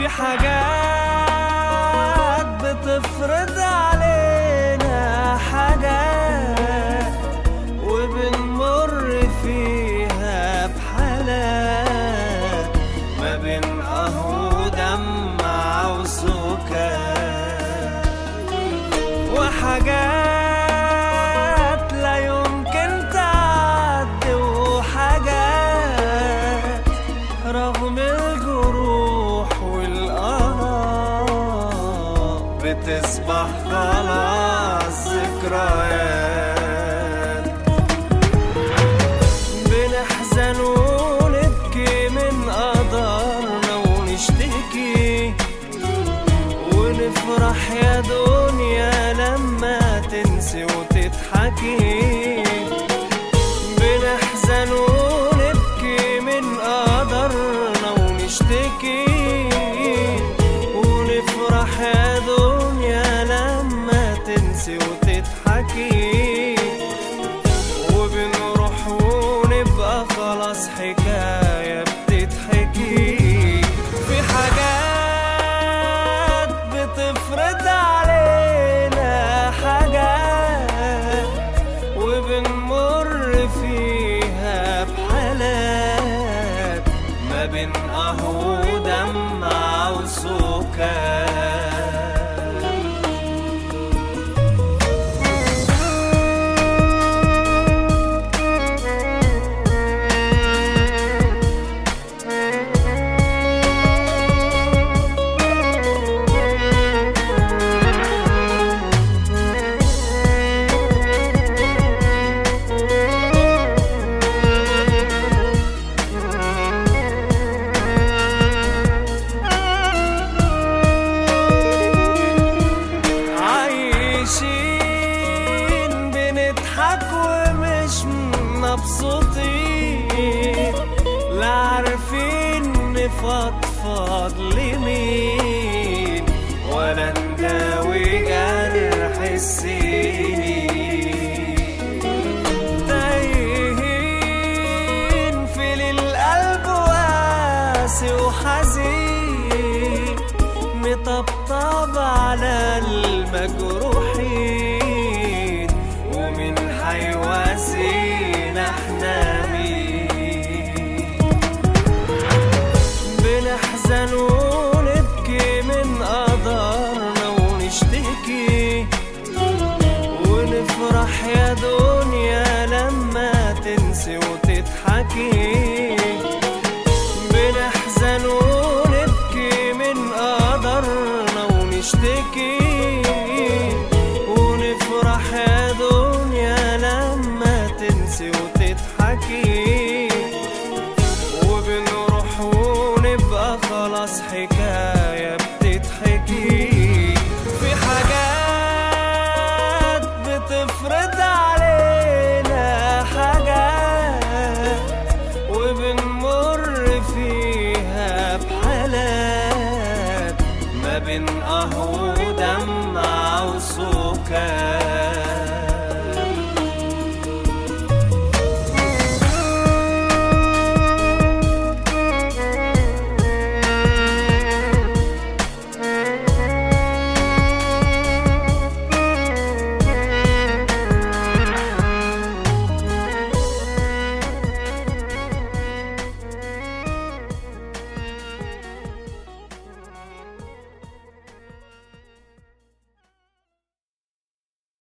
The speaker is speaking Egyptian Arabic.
في حاجات بتفرض علينا حاجات وبنمر فيها بحالات ما بين قهوة ودمع وسكات وحاجات لا يمكن تعدي وحاجات رغم الجروح والآه بتصبح خلاص ذكريات بنحزن ونبكي من قدرنا ونشتكي ونفرح يا دنيا لما تنسي وتضحكي بنحزن ونبكي من قدرنا ونشتكي ونفرح يا دنيا لما تنسي وتضحكي وبنروح ونبقى خلاص حكاية بتتحكي في حاجات بتفرض علينا حاجات وبنمر فيها بحالات ما بين قهوة ودمع وسكات عايشين بنضحك ومش مبسوطين لا عارفين نفضفض لمين ولا نداوي جرح السنين تايهين في القلب واسع وحزين مطبطب على المجروحين ومن حيواسينا احنا مين بنحزن ونبكي من قدرنا ونشتكي ونفرح يا دنيا لما تنسي وتضحكي بنحزن ونبكي من قدرنا ونشتكي ونفرح يا دنيا لما تنسي وتضحكي وبنروح ونبقى خلاص حكاية بتتحكي في حاجات بتفرض علينا حاجات وبنمر فيها بحالات ما بين قهوة ودمع وسكات